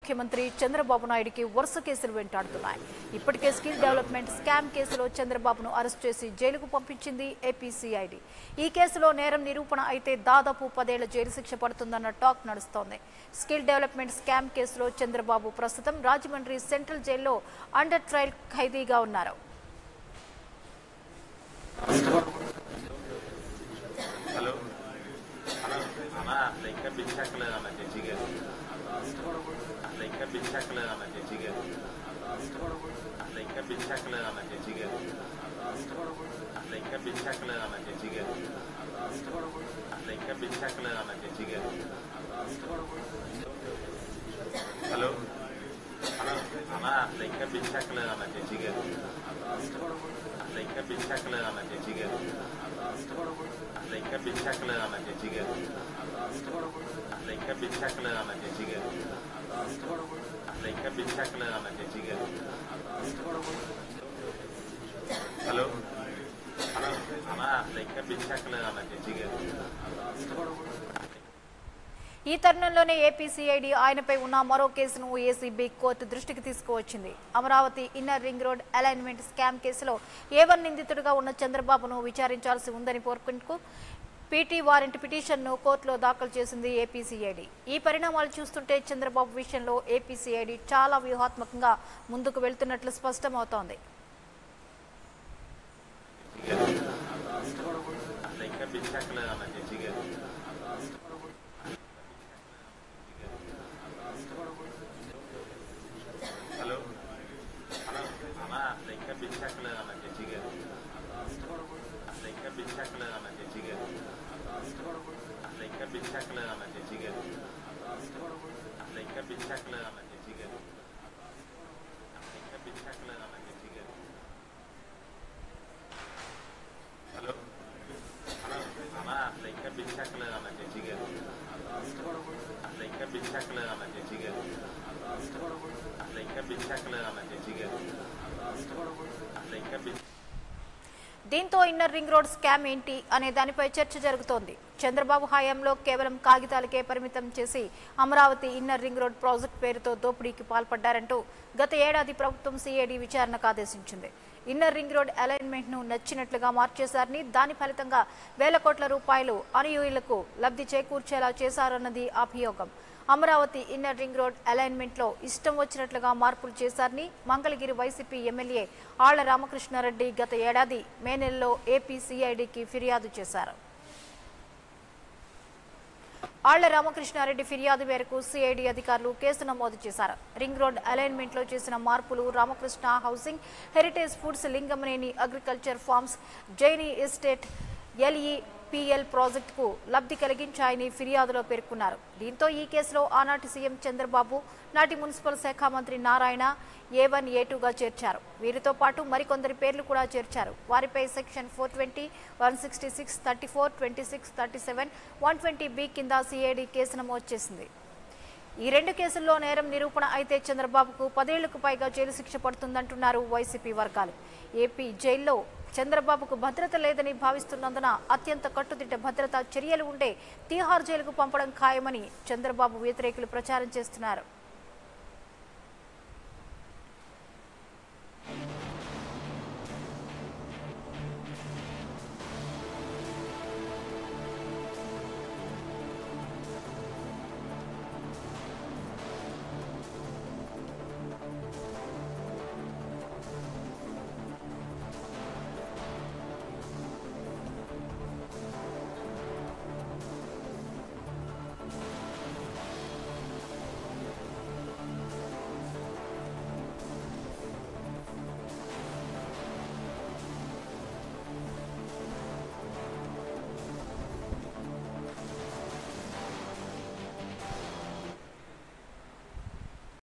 ముఖ్యమంత్రి చంద్రబాబు నాయుడికి వరుస కేసులు వెంటాడుతున్నాయి ఇప్పటికే స్కిల్ డెవలప్మెంట్ స్కామ్ కేసులో చంద్రబాబును అరెస్ట్ చేసి జైలుకు పంపించింది ఏపీసీఐడి ఈ కేసులో నేరం నిరూపణ అయితే దాదాపు పదేళ్ల జైలు శిక్ష పడుతుందన్న టాక్ నడుస్తోంది స్కిల్ డెవలప్మెంట్ స్కామ్ కేసులో చంద్రబాబు ప్రస్తుతం రాజమండ్రి సెంట్రల్ జైల్లో అండర్ ట్రయల్ ఖైదీగా ఉన్నారు హలో అన్న అన్న అట్లా ఇంకా పిచ్చాకలేదు అన్న జడ్జి గారు అట్లా ఇంకా పిచ్చాకలేదు అన్న జడ్జి గారు అట్లా ఇంకా పిచ్చాకలేదు అన్న జడ్జి గారు అట్లా ఇంకా పిచ్చాకలేదు అన్న జడ్జి గారు అట్లా ఇంకా పిచ్చాకలేదు అన్న జడ్జి గారు హలో అన్న అన్న అట్లా ఇంకా పిచ్చాకలేదు అన్న జడ్జి గారు అట్లా ఇంకా పిచ్చాకలేదు అన్న జడ్జి గారు అట్లా ఇంకా పిచ్చాకలేదు అన్న జడ్జి గారు అట్లా ఇంకా పిచ్చాకలేదు అన్న జడ్జి గారు అట్లా ఇంకా పిచ్చాకలేదు అన్న జడ్జి గారు హలో అన్న అన్న అట్లా ఇంకా పిచ్చాకలేదు అన్న జడ్జి గారు ఈ తరుణంలోనే ఏపీసీఐడి ఆయనపై ఉన్న మరో కేసును ఏసీబీ కోర్టు దృష్టికి తీసుకువచ్చింది Amaravati inner ring road alignment scam కేసులో ఏవన్ నిందితుడిగా ఉన్న చంద్రబాబును విచారించాల్సి ఉందని కోరుకుంటూ పీటీ వారెంట్ పిటిషన్ను కోర్టులో దాఖలు చేసింది ఏపీసీఐడి ఈ పరిణామాలు చూస్తుంటే చంద్రబాబు విషయంలో ఏపీసీఐడి చాలా వ్యూహాత్మకంగా ముందుకు వెళ్తున్నట్లు స్పష్టమవుతోంది అట్లా ఇంకా పిచ్చాకలేదు అన్న జడ్జి గారు హలో అన్న అన్న అట్లా ఇంకా పిచ్చాకలేదు అన్న జడ్జి గారు అట్లా ఇంకా పిచ్చాకలేదు అన్న జడ్జి గారు అట్లా ఇంకా పిచ్చాకలేదు అన్న జడ్జి గారు అట్లా ఇంకా పిచ్చాకలేదు అన్న జడ్జి గారు అట్లా ఇంకా పిచ్చాకలేదు అన్న జడ్జి గారు హలో అన్న అన్న అట్లా ఇంకా పిచ్చాకలేదు అన్న జడ్జి గారు అట్లా ఇంకా పిచ్చాకలేదు అన్న జడ్జి గారు అట్లా ఇంకా పిచ్చాకలేదు అన్న జడ్జి గారు అట్లా ఇంకా పిచ్చి దీంతో ఇన్నర్ రింగ్ రోడ్ స్కామ్ ఏంటి అనే దానిపై చర్చ జరుగుతోంది చంద్రబాబు హయాంలో కేవలం కాగితాలకే పరిమితం చేసి Amaravati inner ring road project పేరుతో దోపిడీకి పాల్పడ్డారంటూ గత ఏడాది ప్రభుత్వం సిఐడి విచారణకు ఆదేశించింది ఇన్నర్ రింగ్ రోడ్ అలైన్మెంట్ ను నచ్చినట్లుగా మార్చేశారని దాని ఫలితంగా వేల కోట్ల రూపాయలు అనుయూయులకు లబ్ధి చేకూర్చేలా చేశారన్నది అభియోగం Amaravati inner ring road alignment లో ఇష్టం వచ్చినట్లుగా మార్పులు చేశారని మంగళగిరి వైసీపీ ఎమ్మెల్యే ఆళ్ల రామకృష్ణారెడ్డి గత ఏడాది మే నెలలో ఏపీ సిఐడికి ఫిర్యాదు చేశారు ఆళ్ల రామకృష్ణారెడ్డి ఫిర్యాదు మేరకు సిఐడి అధికారులు కేసు నమోదు చేశారు రింగ్ రోడ్ అలైన్మెంట్ లో చేసిన మార్పులు Ramakrishna housing Heritage Foods Lingamaneni agriculture farms Jaini estate LEPL ప్రాజెక్టుకు లబ్ధి కలిగించాయని ఫిర్యాదులో పేర్కొన్నారు దీంతో ఈ కేసులో ఆనాటి సీఎం చంద్రబాబు నాటి మున్సిపల్ శాఖ మంత్రి నారాయణ ఏ వన్ ఏ టూగా చేర్చారు వీరితో పాటు మరికొందరి పేర్లు కూడా చేర్చారు వారిపై section four twenty one sixty six thirty four twenty six thirty seven one twenty B కింద సిఐడి కేసు నమోదు చేసింది ఈ రెండు కేసుల్లో నేరం నిరూపణ అయితే చంద్రబాబుకు పదేళ్లకు పైగా జైలు శిక్ష పడుతుందంటున్నారు వైసీపీ వర్గాలు ఏపీ జైల్లో చంద్రబాబుకు భద్రత లేదని భావిస్తున్నందున అత్యంత కట్టుదిట్ట భద్రతా చర్యలు ఉండే తీహార్ జైలుకు పంపడం ఖాయమని చంద్రబాబు వ్యతిరేకులు ప్రచారం చేస్తున్నారు